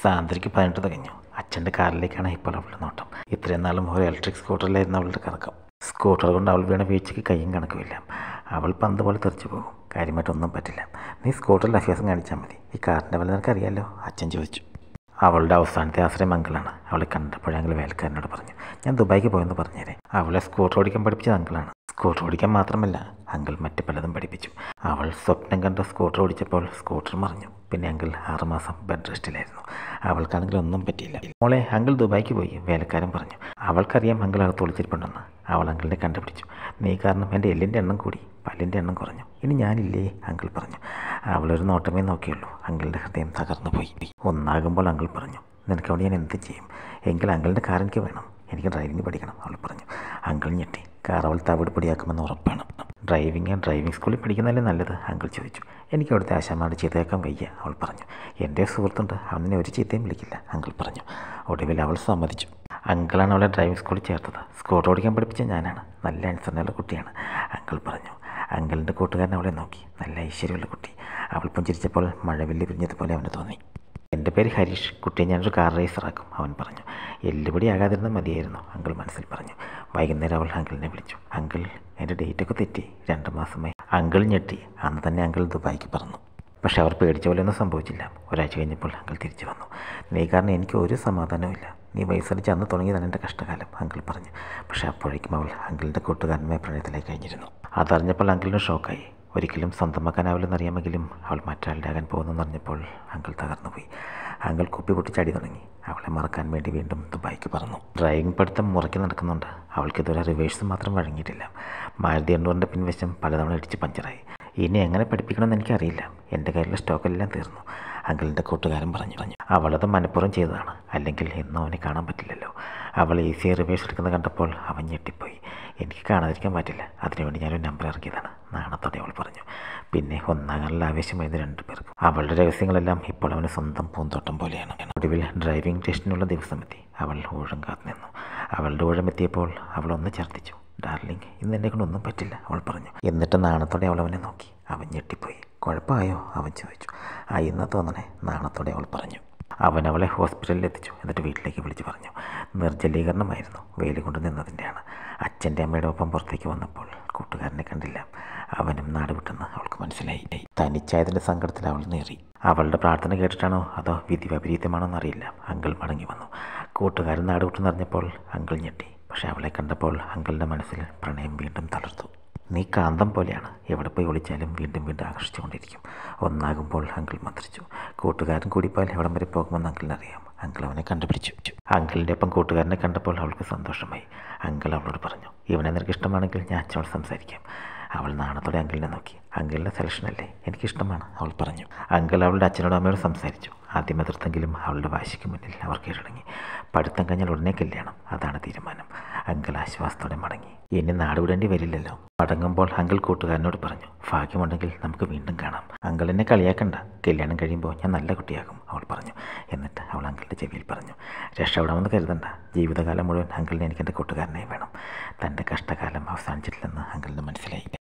സാന്ദ്രയ്ക്ക് പതിനെട്ട് തികഞ്ഞു അച്ഛൻ്റെ കാറിലേക്കാണ് ഇപ്പോൾ അവളുടെ നോട്ടം ഇത്രയും നാളും ഒരു ഇലക്ട്രിക് സ്കൂട്ടറിലായിരുന്നു അവളുടെ കറക്കം സ്കൂട്ടർ കൊണ്ട് അവൾ വീണ വീഴ്ചയ്ക്ക് കയ്യും കണക്കുമില്ല അവൾ പന്ത് പോലെ തെറിച്ചു പോകും കാര്യമായിട്ടൊന്നും പറ്റില്ല നീ സ്കൂട്ടറിൽ അഭ്യാസം കാണിച്ചാൽ മതി ഈ കാറിൻ്റെ വില നിനക്കറിയാലോ അച്ഛൻ ചോദിച്ചു അവളുടെ അവസാനത്തെ ആശ്രയം അങ്കിളാണ് അവളെ കണ്ടപ്പോഴേ അങ്കിൾ വേലക്കാരനോട് പറഞ്ഞു ഞാൻ ദുബായിക്ക് പോയെന്ന് പറഞ്ഞേരെ അവളെ സ്കൂട്ടർ ഓടിക്കാൻ പഠിപ്പിച്ചത് അങ്കിളാണ് സ്കൂട്ടർ ഓടിക്കാൻ മാത്രമല്ല അങ്കിൾ മറ്റ് പലതും പഠിപ്പിച്ചു അവൾ സ്വപ്നം കണ്ട സ്കൂട്ടർ ഓടിച്ചപ്പോൾ സ്കൂട്ടർ മറിഞ്ഞു പിന്നെ അങ്കിൾ ആറുമാസം ബെഡ് റെസ്റ്റിലായിരുന്നു അവൾക്കാണെങ്കിൽ ഒന്നും പറ്റിയില്ല മോളെ അങ്കിൾ ദുബായിക്ക് പോയി വേലക്കാരൻ പറഞ്ഞു അവൾക്കറിയാം അങ്കിൾ അകത്ത് ഒളിച്ചിരിപ്പുണ്ടെന്ന് അവൾ അങ്കിളിനെ കണ്ടുപിടിച്ചു നീ കാരണം എൻ്റെ എല്ലിൻ്റെ എണ്ണം കൂടി പല്ലിൻ്റെ എണ്ണം കുറഞ്ഞു ഇനി ഞാനില്ലേ അങ്കിൾ പറഞ്ഞു അവളൊരു നോട്ടമേ നോക്കിയുള്ളൂ അങ്കിളുടെ ഹൃദയം തകർന്നു പോയി ഒന്നാകുമ്പോൾ അങ്കിൾ പറഞ്ഞു നിനക്ക് അവിടെ ഞാൻ എന്ത് ചെയ്യും എങ്കിൽ അങ്കിളിൻ്റെ കാർ എനിക്ക് വേണം എനിക്ക് ഡ്രൈവിംഗ് പഠിക്കണം അവൾ പറഞ്ഞു അങ്കിൾ ഞെട്ടി കാർ അവൾ തവിട് പൊടിയാക്കുമെന്ന് ഉറപ്പാണ് ഡ്രൈവിംഗ് ഡ്രൈവിംഗ് സ്കൂളിൽ പഠിക്കുന്നതല്ലേ നല്ലത് അങ്കിൾ ചോദിച്ചു എനിക്ക് അവിടുത്തെ ആശാമാരുടെ ചീത്തയാക്കാൻ വയ്യ അവൾ പറഞ്ഞു എൻ്റെ സുഹൃത്തുണ്ട് അവനെ ഒരു ചീത്തയും വിളിക്കില്ല അങ്കിൾ പറഞ്ഞു ഒടുവിൽ അവൾ സമ്മതിച്ചു അങ്കിളാണ് അവളെ ഡ്രൈവിംഗ് സ്കൂളിൽ ചേർത്തത് സ്കൂട്ടർ ഓടിക്കാൻ പഠിപ്പിച്ച ഞാനാണ് നല്ല അനുസരണയുള്ള കുട്ടിയാണ് അങ്കിൾ പറഞ്ഞു അങ്കിളിൻ്റെ കൂട്ടുകാരൻ അവളെ നോക്കി നല്ല ഐശ്വര്യമുള്ള കുട്ടി അവൾ പുഞ്ചിരിച്ചപ്പോൾ മഴവില്ല് പിരിഞ്ഞതുപോലെ അവന് തോന്നി എൻ്റെ പേര് ഹരീഷ് കുട്ടിയെ ഞാനൊരു കാർ റേസറാക്കും അവൻ പറഞ്ഞു എല്ലുപടി ആകാതിരുന്നാൽ മതിയായിരുന്നു അങ്കിൾ മനസ്സിൽ പറഞ്ഞു വൈകുന്നേരം അവൾ അങ്കിളിനെ വിളിച്ചു അങ്കിൾ എൻ്റെ ഡേറ്റൊക്കെ തെറ്റി രണ്ട് മാസമായി അങ്കിൾ ഞെട്ടി അന്ന് തന്നെ അങ്കിൾ ദുബായിക്ക് പറന്നു പക്ഷെ അവർ പേടിച്ച പോലെയൊന്നും സംഭവിച്ചില്ല ഒരാഴ്ച കഴിഞ്ഞപ്പോൾ അങ്കിൾ തിരിച്ചു വന്നു നീ കാരണം എനിക്ക് ഒരു സമാധാനവുമില്ല നീ വയസ്സടിച്ച് അന്ന് തുടങ്ങിയതാണ് എൻ്റെ കഷ്ടകാലം അങ്കിൾ പറഞ്ഞു പക്ഷേ അപ്പോഴേക്കും അവൾ അങ്കിളിൻ്റെ കൂട്ടുകാരനുമായി പ്രണയത്തിലായി കഴിഞ്ഞിരുന്നു അതറിഞ്ഞപ്പോൾ അങ്കിളിന് ഷോക്കായി ഒരിക്കലും സ്വന്തമാക്കാനാവില്ലെന്നറിയാമെങ്കിലും അവൾ മറ്റൊരാളുടെ ആകാൻ പോകുന്നെന്ന് അറിഞ്ഞപ്പോൾ അങ്കിൾ തകർന്നുപോയി അങ്കിൾ കുപ്പി പൊട്ടിച്ചടി തുടങ്ങി അവളെ മറക്കാൻ വേണ്ടി വീണ്ടും ദുബായിക്ക് പറന്നു ഡ്രൈവിംഗ് പഠിത്തം മുറയ്ക്ക് നടക്കുന്നുണ്ട് അവൾക്ക് ഇതുവരെ റിവേഴ്സ് മാത്രം വഴങ്ങിയിട്ടില്ല മാരുതി എണ്ണൂറിൻ്റെ പിൻവശം പലതവണ ഇടിച്ച് പഞ്ചറായി ഇനി എങ്ങനെ പഠിപ്പിക്കണമെന്ന് എനിക്കറിയില്ല എൻ്റെ കയ്യിലുള്ള സ്റ്റോക്കെല്ലാം തീർന്നു അങ്കിളിൻ്റെ കൂട്ടുകാരൻ പറഞ്ഞു പറഞ്ഞു അവളത് മനഃപൂർവ്വം ചെയ്തതാണ് അല്ലെങ്കിൽ എന്നും അവനെ കാണാൻ പറ്റില്ലല്ലോ അവൾ ഈസിയായി റിവേഴ്സ് എടുക്കുന്നത് കണ്ടപ്പോൾ അവൻ ഞെട്ടിപ്പോയി എനിക്ക് കാണാതിരിക്കാൻ പറ്റില്ല അതിനുവേണ്ടി ഞാനൊരു നമ്പർ ഇറക്കിയതാണ് നാണത്തോടെ അവൾ പറഞ്ഞു പിന്നെ ഒന്നാകാനുള്ള ആവേശമായിരുന്നു രണ്ടുപേർക്കും അവളുടെ രഹസ്യങ്ങളെല്ലാം ഇപ്പോൾ അവന് സ്വന്തം പൂന്തോട്ടം പോലെയാണ് ഒടുവിൽ ഡ്രൈവിംഗ് ടെസ്റ്റിനുള്ള ദിവസമെത്തി അവൾ ഊഴം കാത്തു നിന്നു അവളുടെ ഊഴം എത്തിയപ്പോൾ അവൾ ഒന്ന് ഛർദ്ദിച്ചു ഡാർലിംഗ് ഇന്ന് എന്നെ കൊണ്ടൊന്നും പറ്റില്ല അവൾ പറഞ്ഞു എന്നിട്ട് നാണത്തോടെ അവൾ അവനെ നോക്കി അവൻ ഞെട്ടിപ്പോയി കുഴപ്പമായോ അവൻ ചോദിച്ചു ആ ഇന്ന് തോന്നണേ നാണത്തോടെ അവൾ പറഞ്ഞു അവൻ അവളെ ഹോസ്പിറ്റലിൽ എത്തിച്ചു എന്നിട്ട് വീട്ടിലേക്ക് വിളിച്ചു പറഞ്ഞു നിർജ്ജലീകരണമായിരുന്നു വെയിൽ കൊണ്ട് നിന്നതിൻ്റെയാണ് അച്ഛൻ്റെ അമ്മയുടെ ഒപ്പം പുറത്തേക്ക് വന്നപ്പോൾ കൂട്ടുകാരനെ കണ്ടില്ല അവനും നാട് വിട്ടെന്ന് അവൾക്ക് മനസ്സിലായി തനിച്ചായതിൻ്റെ സങ്കടത്തിൽ അവൾ നേറി അവളുടെ പ്രാർത്ഥന കേട്ടിട്ടാണോ അതോ വിധി വിപരീതമാണോ എന്നറിയില്ല അങ്കിൾ മടങ്ങി വന്നു കൂട്ടുകാരൻ നാട് വിട്ടെന്നറിഞ്ഞപ്പോൾ അങ്കിൾ ഞെട്ടി പക്ഷെ അവളെ കണ്ടപ്പോൾ അങ്കിളിൻ്റെ മനസ്സിൽ പ്രണയം വീണ്ടും തളർത്തു നീ കാന്തം പോലെയാണ് എവിടെ പോയി ഒളിച്ചാലും വീണ്ടും വീണ്ടും ആകർഷിച്ചുകൊണ്ടിരിക്കും ഒന്നാകുമ്പോൾ അങ്കിൾ മന്ത്രിച്ചു കൂട്ടുകാരൻ കൂടിപ്പോയാൽ എവിടം വരെ പോകുമെന്ന് അങ്കിളിനറിയാം അങ്കിൾ അവനെ കണ്ടുപിടിച്ചു അങ്കിളിൻ്റെ ഒപ്പം കൂട്ടുകാരനെ കണ്ടപ്പോൾ അവൾക്ക് സന്തോഷമായി അങ്കിൾ അവളോട് പറഞ്ഞു ഇവനെ നിനക്ക് ഇഷ്ടമാണെങ്കിൽ ഞാൻ അച്ഛനോട് സംസാരിക്കാം അവൾ നാണത്തോടെ അങ്കിളിനെ നോക്കി അങ്കിളിൻ്റെ സെലക്ഷൻ അല്ലേ എനിക്കിഷ്ടമാണ് അവൾ പറഞ്ഞു അങ്കിൾ അവളുടെ അച്ഛനോടും അമ്മയോട് സംസാരിച്ചു ആദ്യം എതിർത്തെങ്കിലും അവളുടെ വാശിക്ക് മുന്നിൽ അവർ കീഴടങ്ങി പഠിത്തം കഴിഞ്ഞാൽ ഉടനെ കല്യാണം അതാണ് തീരുമാനം അങ്കിൾ ആശ്വാസത്തോടെ മടങ്ങി ഇനി നാട് വിടേണ്ടി വരില്ലല്ലോ മടങ്ങുമ്പോൾ അങ്കിൾ കൂട്ടുകാരനോട് പറഞ്ഞു ഭാഗ്യമുണ്ടെങ്കിൽ നമുക്ക് വീണ്ടും കാണാം അങ്കിൾ എന്നെ കളിയാക്കണ്ട കല്യാണം കഴിയുമ്പോൾ ഞാൻ നല്ല കുട്ടിയാകും അവൾ പറഞ്ഞു എന്നിട്ട് അവൾ അങ്കിളിൻ്റെ ചെവിയിൽ പറഞ്ഞു രക്ഷപ്പെടാമെന്ന് കരുതണ്ട ജീവിതകാലം മുഴുവൻ അങ്കിളിനെ എനിക്ക് എൻ്റെ കൂട്ടുകാരനായി വേണം തൻ്റെ കഷ്ടകാലം അവസാനിച്ചിട്ടില്ലെന്ന് അങ്കിളിന് മനസ്സിലായി